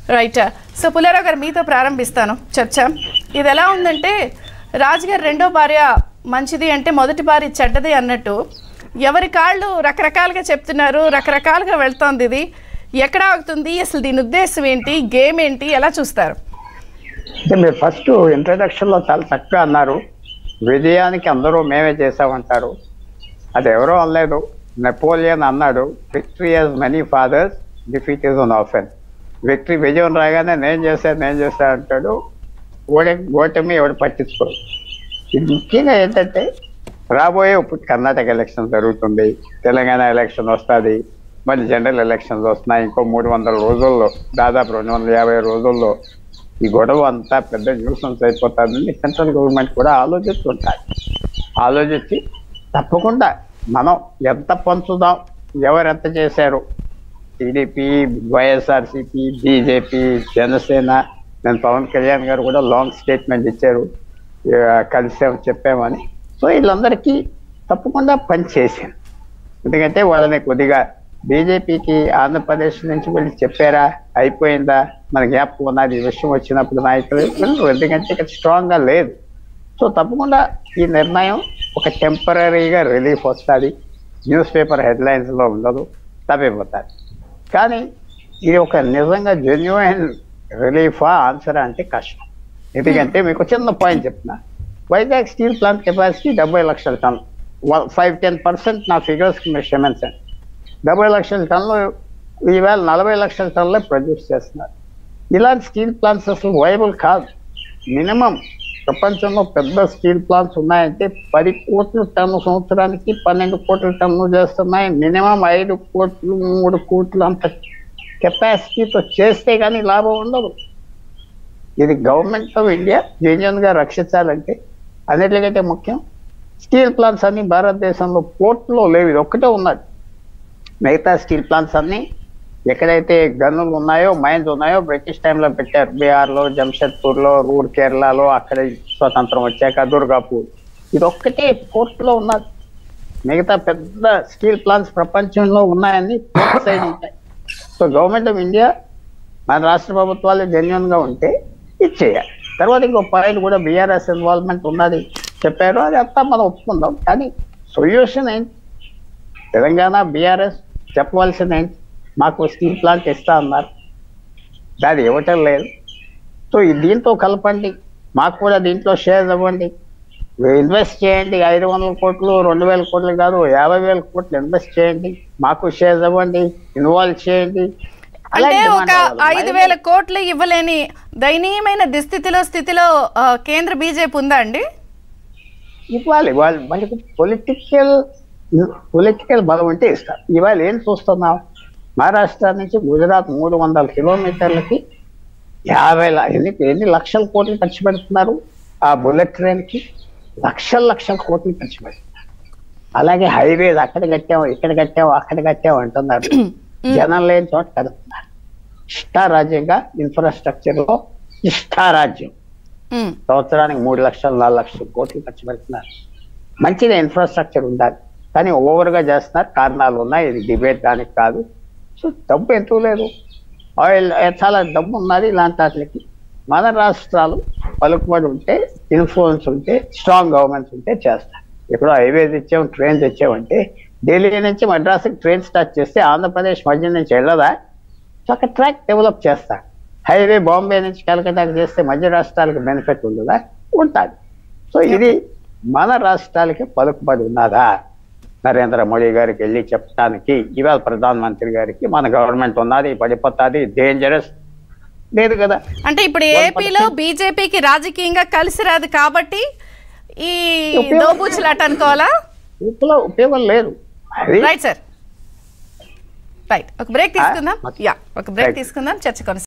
Right so Pullarao గారు మీతో ప్రారంభిస్తాను చర్చ ఇది ఎలా ఉందంటే రాజుగారు రెండో భార్య మంచిది అంటే మొదటి భార్య చెడ్డది అన్నట్టు ఎవరి కాళ్ళు రకరకాలుగా చెప్తున్నారు రకరకాలుగా వెళ్తోంది ఇది ఎక్కడ ఆగుతుంది అసలు దీని ఉద్దేశం ఏంటి గేమ్ ఏంటి ఎలా చూస్తారు అంటే మీరు ఫస్ట్ ఇంట్రడక్షన్ లో చాలా చక్కగా అన్నారు విజయానికి అందరూ మేమే చేసామంటారు అది ఎవరో అనలేదు నెపోలియన్ అన్నాడు victory has many fathers defeat is an orphan victory విజయం రాగానే నేను చేశాను నేను చేశాను అంటాడు ఓడి ఓటమి ఎవడు పట్టించుకోడు ఇది ముఖ్యంగా ఏంటంటే రాబోయే ఇప్పుడు కర్ణాటక ఎలక్షన్ జరుగుతుంది తెలంగాణ ఎలక్షన్ వస్తుంది మళ్ళీ జనరల్ ఎలక్షన్స్ వస్తున్నాయి ఇంకో మూడు వందల రోజుల్లో దాదాపు రెండు వందల యాభై రోజుల్లో ఈ గొడవ అంతా పెద్ద న్యూసెన్స్ అయిపోతుందని సెంట్రల్ గవర్నమెంట్ కూడా ఆలోచిస్తుంటారు ఆలోచించి తప్పకుండా మనం ఎంత పంచుదాం ఎవరు ఎంత చేశారు టీడీపీ వైఎస్ఆర్సీపీ బీజేపీ జనసేన నేను పవన్ కళ్యాణ్ గారు కూడా లాంగ్ స్టేట్మెంట్ ఇచ్చారు ఆ, కలిసాం చెప్పామని సో వీళ్ళందరికీ తప్పకుండా పని చేశాను ఎందుకంటే వాళ్ళని కొద్దిగా బీజేపీకి ఆంధ్రప్రదేశ్ నుంచి వెళ్ళి చెప్పారా అయిపోయిందా మన జ్ఞాపకం ఉన్నది ఈ విషయం వచ్చినప్పుడు నాయకులు వెళ్ళరు. ఎందుకంటే ఇక్కడ స్ట్రాంగ్గా లేదు సో తప్పకుండా ఈ నిర్ణయం ఒక టెంపరీగా రిలీఫ్ వస్తుంది న్యూస్ పేపర్ హెడ్లైన్స్లో ఉండదు తప్పిపోతారు కానీ ఇది ఒక నిజంగా జెన్యున్ రిలీఫా ఆన్సర్ అంటే కష్టం ఎందుకంటే మీకు చిన్న పాయింట్ చెప్తున్నా వైజాగ్ స్టీల్ ప్లాంట్ కెపాసిటీ డెబ్బై లక్షల టన్ ఫైవ్ టెన్ పర్సెంట్ నా ఫిగర్స్కి మీరు క్షమించండి డెబ్బై లక్షల టన్నులు ఈవేళ నలభై లక్షల టన్నులే ప్రొడ్యూస్ చేస్తున్నారు ఇలాంటి స్టీల్ ప్లాంట్స్ అసలు వైబుల్ కాదు మినిమం ప్రపంచంలో పెద్ద స్టీల్ ప్లాంట్స్ ఉన్నాయంటే పది కోట్ల టన్ను సంవత్సరానికి పన్నెండు కోట్ల టన్ను చేస్తున్నాయి మినిమం ఐదు కోట్లు మూడు కోట్లు అంత కెపాసిటీతో చేస్తే కానీ లాభం ఉండదు ఇది గవర్నమెంట్ ఆఫ్ ఇండియా గా రక్షించాలంటే అన్నిటికంటే ముఖ్యం స్టీల్ ప్లాంట్స్ అన్ని భారతదేశంలో పోర్ట్లో లేవు ఇది ఒక్కటే ఉన్నది మిగతా స్టీల్ ప్లాంట్స్ అన్ని ఎక్కడైతే గనులు ఉన్నాయో మైన్స్ ఉన్నాయో బ్రిటిష్ టైంలో పెట్టారు బీహార్లో జంషెడ్పూర్లో రూర్ కేరళలో అక్కడ స్వతంత్రం వచ్చాక దుర్గాపూర్ ఇది ఒక్కటే పోర్ట్లో ఉన్నది మిగతా పెద్ద స్టీల్ ప్లాంట్స్ ప్రపంచంలో ఉన్నాయని పోర్ట్ సైడ్ ఉంటాయి సో గవర్నమెంట్ ఆఫ్ ఇండియా మన రాష్ట్ర ప్రభుత్వాలు genuine గా ఉంటే ఇది చేయాలి తర్వాత ఇంకో పాయింట్ కూడా బీఆర్ఎస్ ఇన్వాల్వ్మెంట్ ఉన్నది చెప్పారు అది అంతా మనం ఒప్పుకుందాం కానీ సొల్యూషన్ ఏంటి తెలంగాణ బీఆర్ఎస్ చెప్పవలసింది ఏంటి మాకు స్టీల్ ప్లాంట్ ఇస్తా అన్నారు దాది ఇవ్వటం లేదు సో ఈ దీంతో కలపండి మాకు కూడా దీంట్లో షేర్స్ ఇవ్వండి ఇన్వెస్ట్ చేయండి ఐదు వందల కోట్లు రెండు వేల కోట్లు కాదు యాభై వేల కోట్లు ఇన్వెస్ట్ చేయండి మాకు షేర్స్ ఇవ్వండి ఇన్వాల్వ్ చేయండి అంటే అలాగే ఒక demand అవ్వాలి. ఐదు వేల కోట్లు ఇవ్వలేని దయనీయమైన దుస్థితిలో స్థితిలో ఆ, కేంద్ర బీజేపీ ఉందా అండి ఇవ్వాలి వాళ్ళు మనకు పొలిటికల్ పొలిటికల్ బలం ఉంటే ఇస్తారు ఇవాళ ఏం చూస్తున్నాం మహారాష్ట్ర నుంచి గుజరాత్ మూడు వందల కిలోమీటర్లకి యాభై ల- ఎన్ని ఎన్ని లక్షల కోట్లు ఖర్చు పెడుతున్నారు ఆ బుల్లెట్ ట్రైన్కి లక్షల లక్షల కోట్లు ఖర్చు పెడుతున్నారు అలాగే హైవేస్ అక్కడ కట్టాము ఇక్కడ కట్టాము అక్కడ కట్టాము అంటున్నారు జనం లేని చోట కడుతున్నారు ఇష్టారాజ్యంగా ఇన్ఫ్రాస్ట్రక్చర్ లో ఇష్టారాజ్యం ఉమ్, సంవత్సరానికి మూడు లక్షలు నాలుగు లక్షలు కోట్లు ఖర్చు పెడుతున్నారు మంచిగా ఇన్ఫ్రాస్ట్రక్చర్ ఉండాలి కానీ ఓవర్గా చేస్తున్నారు కారణాలు ఉన్నాయి ఇది డిబేట్ దానికి కాదు సో డబ్బు ఎంతో లేదు ఆయిల్ ఏ, చాలా డబ్బు ఉన్నది ఇలాంటి వాటికి మన రాష్ట్రాలు పలుకుబడి ఉంటే ఇన్ఫ్లుయెన్స్ ఉంటే స్ట్రాంగ్ గవర్నమెంట్స్ ఉంటే చేస్తారు ఇప్పుడు హైవేస్ ఇచ్చాం ట్రైన్స్ ఇచ్చామంటే ఢిల్లీ నుంచి మద్రాసుకి ట్రైన్ స్టార్ట్ చేస్తే ఆంధ్రప్రదేశ్ మధ్య నుంచి వెళ్ళదా సో అక్కడ ట్రాక్ డెవలప్ చేస్తారు హైవే బాంబే నుంచి కలకత్తాకి చేస్తే మధ్య రాష్ట్రాలకు బెనిఫిట్ ఉండదా ఉంటుంది సో ఇది మన రాష్ట్రాలకి పలుకుబడి ఉన్నదా నరేంద్ర మోడీ గారికి వెళ్ళి చెప్పడానికి ఇవాళ ప్రధానమంత్రి గారికి మన గవర్నమెంట్ ఉన్నది పడిపోతుంది డేంజరస్ లేదు కదా అంటే ఇప్పుడు ఏపీలో బీజేపీకి రాజకీయంగా కలిసి రాదు కాబట్టి ఈ ఉపయోగం- దోబూచులాట అనుకోవాలా ఇప్పుడు ఉపయోగం లేదు అది రైట్ సార్ రైట్ ఒక బ్రేక్ తీసుకుందాం ఆ, యా ఒక బ్రేక్ Right. తీసుకుందాం చర్చ కొనసాగిద్దాం